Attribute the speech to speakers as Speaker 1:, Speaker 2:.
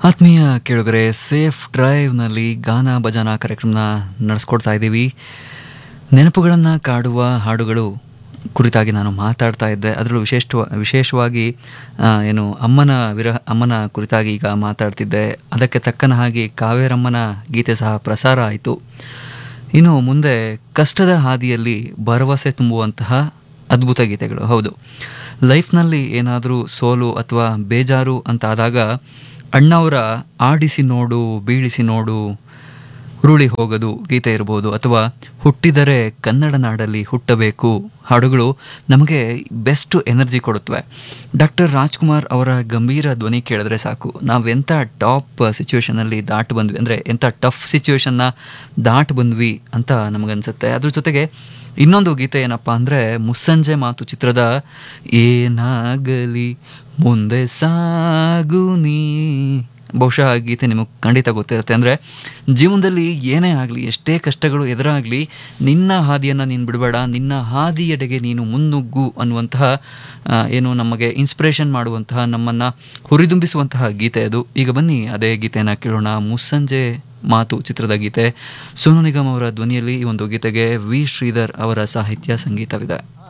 Speaker 1: ಆತ್ಮೀಯ ಕೇಳುಗರೆ ಸೇಫ್ ಡ್ರೈವ್ನಲ್ಲಿ ಗಾನ ಭಜನಾ ಕಾರ್ಯಕ್ರಮನ ನಡೆಸ್ಕೊಡ್ತಾ ಇದ್ದೀವಿ ನೆನಪುಗಳನ್ನು ಕಾಡುವ ಹಾಡುಗಳು ಕುರಿತಾಗಿ ನಾನು ಮಾತಾಡ್ತಾ ಇದ್ದೆ ಅದರಲ್ಲೂ ವಿಶೇಷ ವಿಶೇಷವಾಗಿ ಆ, ಏನು ಅಮ್ಮನ ವಿರಹ ಅಮ್ಮನ ಕುರಿತಾಗಿ ಈಗ ಮಾತಾಡ್ತಿದ್ದೆ ಅದಕ್ಕೆ ತಕ್ಕನ ಹಾಗೆ ಕಾವೇರಮ್ಮನ ಗೀತೆ ಸಹ ಪ್ರಸಾರ ಆಯಿತು ಇನ್ನು ಮುಂದೆ ಕಷ್ಟದ ಹಾದಿಯಲ್ಲಿ ಭರವಸೆ ತುಂಬುವಂತಹ ಅದ್ಭುತ ಗೀತೆಗಳು ಹೌದು ಲೈಫ್ನಲ್ಲಿ ಏನಾದರೂ ಸೋಲು ಅಥವಾ ಬೇಜಾರು ಅಂತ ಆದಾಗ ಅಣ್ಣವರ ಆಡಿಸಿ ನೋಡು ಬೀಳಿಸಿ ನೋಡು ಉರುಳಿ ಹೋಗೋದು ಗೀತೆ ಇರ್ಬೋದು ಅಥವಾ ಹುಟ್ಟಿದರೆ ಕನ್ನಡ ನಾಡಲ್ಲಿ ಹುಟ್ಟಬೇಕು ಹಾಡುಗಳು ನಮಗೆ ಬೆಸ್ಟ್ ಎನರ್ಜಿ ಕೊಡುತ್ತವೆ ಡಾಕ್ಟರ್ ರಾಜ್ಕುಮಾರ್ ಅವರ ಗಂಭೀರ ಧ್ವನಿ ಕೇಳಿದ್ರೆ ಸಾಕು ನಾವೆಂಥ ಟಾಪ್ ಸಿಚುವೇಶನಲ್ಲಿ ದಾಟ್ ಬಂದ್ವಿ ಅಂದರೆ ಎಂಥ ಟಫ್ ಸಿಚುವೇಶನ್ನ ದಾಟ್ ಬಂದ್ವಿ ಅಂತ ನಮಗನ್ಸುತ್ತೆ ಅದ್ರ ಜೊತೆಗೆ ಇನ್ನೊಂದು ಗೀತೆ ಏನಪ್ಪ ಅಂದರೆ ಮುಸ್ಸಂಜೆ ಮಾತು ಚಿತ್ರದ ಏನಾಗಲಿ ಮುಂದೆ ಸಾಗು ನೀ ಬಹುಶಃ ಆ ಗೀತೆ ನಿಮಗೆ ಖಂಡಿತ ಗೊತ್ತಿರುತ್ತೆ ಅಂದರೆ ಜೀವನದಲ್ಲಿ ಏನೇ ಆಗಲಿ ಎಷ್ಟೇ ಕಷ್ಟಗಳು ಎದುರಾಗಲಿ ನಿನ್ನ ಹಾದಿಯನ್ನು ನೀನು ಬಿಡಬೇಡ ನಿನ್ನ ಹಾದಿಯೆಡೆಗೆ ನೀನು ಮುನ್ನುಗ್ಗು ಅನ್ನುವಂತಹ ಆ, ಏನು ನಮಗೆ ಇನ್ಸ್ಪಿರೇಷನ್ ಮಾಡುವಂತಹ ನಮ್ಮನ್ನು ಹುರಿದುಂಬಿಸುವಂತಹ ಗೀತೆ ಅದು ಈಗ ಬನ್ನಿ ಅದೇ ಗೀತೆಯನ್ನು ಕೇಳೋಣ ಮುಸ್ಸಂಜೆ ಮಾತು ಚಿತ್ರದ ಗೀತೆ ಸೋನು ನಿಗಮ್ ಅವರ ಧ್ವನಿಯಲ್ಲಿ ಈ ಒಂದು ಗೀತೆಗೆ ವಿ ಶ್ರೀಧರ್ ಅವರ ಸಾಹಿತ್ಯ ಸಂಗೀತವಿದೆ